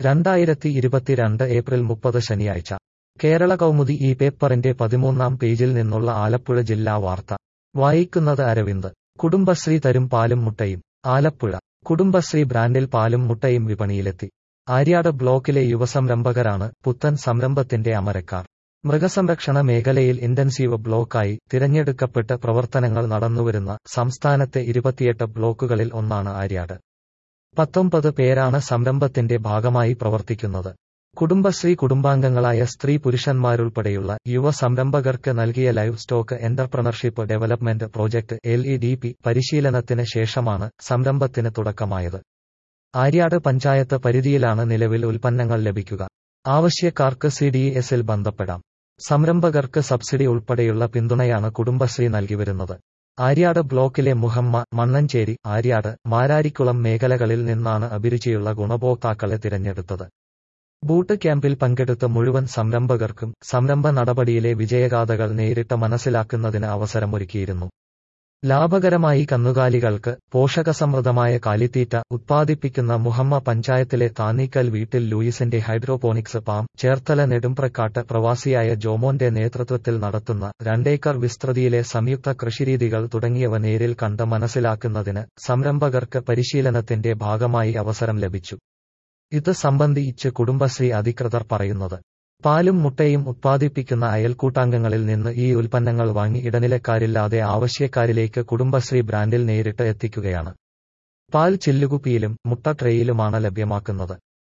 രണ്ടായിരത്തി ഇരുപത്തിരണ്ട് ഏപ്രിൽ മുപ്പത് ശനിയാഴ്ച കേരള കൗമുദി ഈ പേപ്പറിന്റെ പതിമൂന്നാം പേജിൽ നിന്നുള്ള ആലപ്പുഴ ജില്ലാ വാർത്ത വായിക്കുന്നത് അരവിന്ദ് കുടുംബശ്രീ തരും പാലും മുട്ടയും ആലപ്പുഴ കുടുംബശ്രീ ബ്രാൻഡിൽ പാലും മുട്ടയും വിപണിയിലെത്തി ആര്യാട് ബ്ലോക്കിലെ യുവസംരംഭകരാണ് പുത്തൻ സംരംഭത്തിന്റെ അമരക്കാർ മൃഗസംരക്ഷണ മേഖലയിൽ ഇന്റൻസീവ് ബ്ലോക്കായി തിരഞ്ഞെടുക്കപ്പെട്ട് പ്രവർത്തനങ്ങൾ നടന്നുവരുന്ന സംസ്ഥാനത്തെ ഇരുപത്തിയെട്ട് ബ്ലോക്കുകളിൽ ഒന്നാണ് ആര്യാട് പത്തൊമ്പത് പേരാണ് സംരംഭത്തിന്റെ ഭാഗമായി പ്രവർത്തിക്കുന്നത് കുടുംബശ്രീ കുടുംബാംഗങ്ങളായ സ്ത്രീ പുരുഷന്മാരുൾപ്പെടെയുള്ള യുവ സംരംഭകർക്ക് നൽകിയ livestock entrepreneurship development project L E D P പരിശീലനത്തിന് ശേഷമാണ് സംരംഭത്തിന് തുടക്കമായത് ആര്യാട് പഞ്ചായത്ത് പരിധിയിലാണ് നിലവിൽ ഉൽപ്പന്നങ്ങൾ ലഭിക്കുക ആവശ്യക്കാർക്ക് സി ഡി എസിൽ ബന്ധപ്പെടാം സംരംഭകർക്ക് സബ്സിഡി ഉൾപ്പെടെയുള്ള പിന്തുണയാണ് കുടുംബശ്രീ നൽകിവരുന്നത് ആര്യാട് ബ്ലോക്കിലെ മുഹമ്മ മണ്ണഞ്ചേരി ആര്യാട് മാരാരിക്കുളം മേഖലകളിൽ നിന്നാണ് അഭിരുചിയുള്ള ഗുണഭോക്താക്കളെ തിരഞ്ഞെടുത്തത് ബൂട്ട് ക്യാമ്പിൽ പങ്കെടുത്ത മുഴുവൻ സംരംഭകർക്കും സംരംഭ നടപടിയിലെ വിജയഗാഥകൾ നേരിട്ട് മനസ്സിലാക്കുന്നതിന് അവസരമൊരുക്കിയിരുന്നു ലാഭകരമായി കന്നുകാലികൾക്ക് പോഷകസമൃദ്ധമായ കാലിത്തീറ്റ ഉത്പാദിപ്പിക്കുന്ന മുഹമ്മ പഞ്ചായത്തിലെ താന്നിക്കൽ വീട്ടിൽ ലൂയിസിന്റെ ഹൈഡ്രോപോണിക്സ് പാം ചേർത്തല നെടുംപ്രക്കാട്ട് പ്രവാസിയായ ജോമോന്റെ നേതൃത്വത്തിൽ നടത്തുന്ന രണ്ടേക്കർ വിസ്തൃതിയിലെ സംയുക്ത കൃഷിരീതികൾ തുടങ്ങിയവ നേരിൽ കണ്ട് മനസ്സിലാക്കുന്നതിന് സംരംഭകർക്ക് പരിശീലനത്തിന്റെ ഭാഗമായി അവസരം ലഭിച്ചു ഇത് സംബന്ധിച്ച് കുടുംബശ്രീ അധികൃതർ പറയുന്നത് പാലും മുട്ടയും ഉത്പാദിപ്പിക്കുന്ന അയൽക്കൂട്ടാംഗങ്ങളിൽ നിന്ന് ഈ ഉൽപ്പന്നങ്ങൾ വാങ്ങി ഇടനിലക്കാരില്ലാതെ ആവശ്യക്കാരിലേക്ക് കുടുംബശ്രീ ബ്രാൻഡിൽ നേരിട്ട് എത്തിക്കുകയാണ് പാൽ ചില്ലുകുപ്പിയിലും മുട്ട ട്രേയിലുമാണ് ലഭ്യമാക്കുന്നത്